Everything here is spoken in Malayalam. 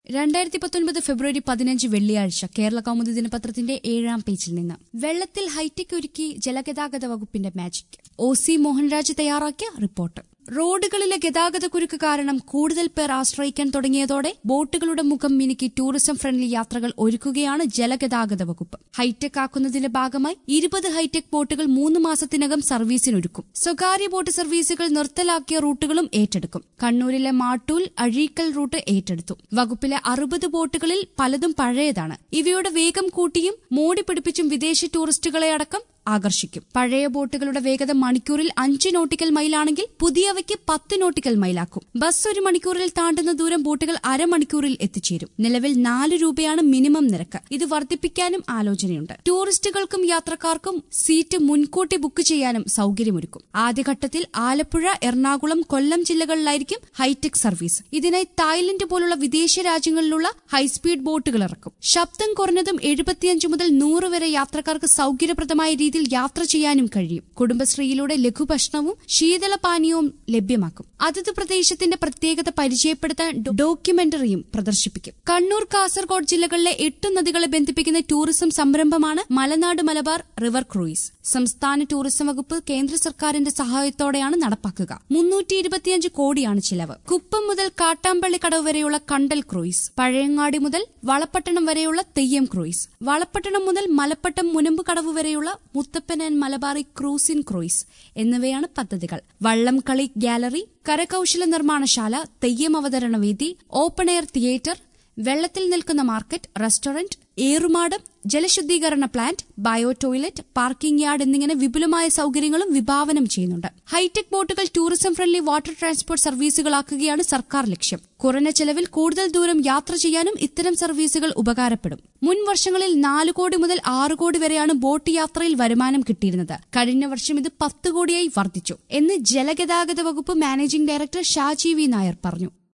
രണ്ടായിരത്തി പത്തൊൻപത് ഫെബ്രുവരി പതിനഞ്ച് വെള്ളിയാഴ്ച കേരള കൗമുദി ദിനപത്രത്തിന്റെ ഏഴാം പേജിൽ നിന്ന് വെള്ളത്തിൽ ഹൈടെക് ഒരുക്കി ജലഗതാഗത വകുപ്പിന്റെ മാജിക് ഒ സി മോഹൻരാജ് തയ്യാറാക്കിയ റിപ്പോർട്ട് റോഡുകളിലെ ഗതാഗത കുരുക്ക് കാരണം കൂടുതൽ പേർ ആശ്രയിക്കാൻ തുടങ്ങിയതോടെ ബോട്ടുകളുടെ മുഖം മിനുക്കി ടൂറിസം ഫ്രണ്ട്ലി യാത്രകൾ ഒരുക്കുകയാണ് ജലഗതാഗത വകുപ്പ് ഹൈടെക് ആക്കുന്നതിന്റെ ഭാഗമായി ഇരുപത് ഹൈടെക് ബോട്ടുകൾ മൂന്ന് മാസത്തിനകം സർവീസിനൊരുക്കും സ്വകാര്യ ബോട്ട് സർവീസുകൾ നിർത്തലാക്കിയ റൂട്ടുകളും ഏറ്റെടുക്കും കണ്ണൂരിലെ മാട്ടൂൽ അഴീക്കൽ റൂട്ട് ഏറ്റെടുത്തു വകുപ്പിലെ അറുപത് ബോട്ടുകളിൽ പലതും പഴയതാണ് ഇവയുടെ വേഗം കൂട്ടിയും മോടി പിടിപ്പിച്ചും വിദേശ ടൂറിസ്റ്റുകളെ അടക്കം ആകർഷിക്കും പഴയ ബോട്ടുകളുടെ വേഗത മണിക്കൂറിൽ അഞ്ച് നോട്ടിക്കൽ മൈലാണെങ്കിൽ പുതിയവയ്ക്ക് പത്ത് നോട്ടിക്കൽ മൈലാക്കും ബസ് ഒരു മണിക്കൂറിൽ താണ്ടുന്ന ദൂരം ബോട്ടുകൾ അരമണിക്കൂറിൽ എത്തിച്ചേരും നിലവിൽ നാല് രൂപയാണ് മിനിമം നിരക്ക് ഇത് വർദ്ധിപ്പിക്കാനും ആലോചനയുണ്ട് ടൂറിസ്റ്റുകൾക്കും യാത്രക്കാർക്കും സീറ്റ് മുൻകൂട്ടി ബുക്ക് ചെയ്യാനും സൌകര്യമൊരുക്കും ആദ്യഘട്ടത്തിൽ ആലപ്പുഴ എറണാകുളം കൊല്ലം ജില്ലകളിലായിരിക്കും ഹൈടെക് സർവീസ് ഇതിനായി തായ്ലൻഡ് പോലുള്ള വിദേശ രാജ്യങ്ങളിലുള്ള ഹൈസ്പീഡ് ബോട്ടുകൾ ഇറക്കും ശബ്ദം കുറഞ്ഞതും എഴുപത്തിയഞ്ച് മുതൽ നൂറ് വരെ യാത്രക്കാർക്ക് സൌകര്യപ്രദമായ രീതിയിൽ യാത്ര ചെയ്യാനും കഴിയും കുടുംബശ്രീയിലൂടെ ലഘുഭക്ഷണവും ശീതളപാനീയവും ലഭ്യമാക്കും അതത് പ്രദേശത്തിന്റെ പ്രത്യേകത പരിചയപ്പെടുത്താൻ ഡോ- ഡോക്യുമെന്ററിയും പ്രദർശിപ്പിക്കും കണ്ണൂർ കാസർഗോഡ് ജില്ലകളിലെ എട്ട് നദികളെ ബന്ധിപ്പിക്കുന്ന ടൂറിസം സംരംഭമാണ് മലനാട് മലബാർ റിവർ ക്രൂയിസ് സംസ്ഥാന ടൂറിസം വകുപ്പ് കേന്ദ്ര സർക്കാരിന്റെ സഹായത്തോടെയാണ് നടപ്പാക്കുക മുന്നൂറ്റി ഇരുപത്തിയഞ്ച് കോടിയാണ് ചിലവ് കുപ്പം മുതൽ കാട്ടാമ്പള്ളി കടവ് വരെയുള്ള കണ്ടൽ ക്രൂയിസ് പഴയങ്ങാടി മുതൽ വളപ്പട്ടണം വരെയുള്ള തെയ്യം ക്രൂയിസ് വളപ്പട്ടണം മുതൽ മലപ്പട്ടം മുനമ്പ് കടവ് വരെയുള്ള മുത്തപ്പൻ ആൻഡ് മലബാറി ക്രൂസിൻ ക്രൂയിസ് എന്നിവയാണ് പദ്ധതികൾ വള്ളം കളി ഗാലറി കരകൌശല നിർമ്മാണശാല തെയ്യം അവതരണ വേദി ഓപ്പൺ എയർ തിയേറ്റർ വെള്ളത്തിൽ നിൽക്കുന്ന മാർക്കറ്റ് റെസ്റ്റോറന്റ് ഏറുമാടം ജലശുദ്ധീകരണ plant bio toilet parking yard എന്നിങ്ങനെ വിപുലമായ സൌകര്യങ്ങളും വിഭാവനം ചെയ്യുന്നുണ്ട് ഹൈടെക് ബോട്ടുകൾ ടൂറിസം ഫ്രണ്ട്ലി വാട്ടർ ട്രാൻസ്പോർട്ട് സർവീസുകളാക്കുകയാണ് സർക്കാർ ലക്ഷ്യം കുറഞ്ഞ ചെലവിൽ കൂടുതൽ ദൂരം യാത്ര ചെയ്യാനും ഇത്തരം സർവീസുകൾ ഉപകാരപ്പെടും മുൻ വർഷങ്ങളിൽ നാല് കോടി മുതൽ ആറ് കോടി വരെയാണ് ബോട്ട് യാത്രയിൽ വരുമാനം കിട്ടിയിരുന്നത് കഴിഞ്ഞ വർഷം ഇത് പത്ത് കോടിയായി വർദ്ധിച്ചു എന്ന് ജലഗതാഗത വകുപ്പ് managing director Shaji V Nair പറഞ്ഞു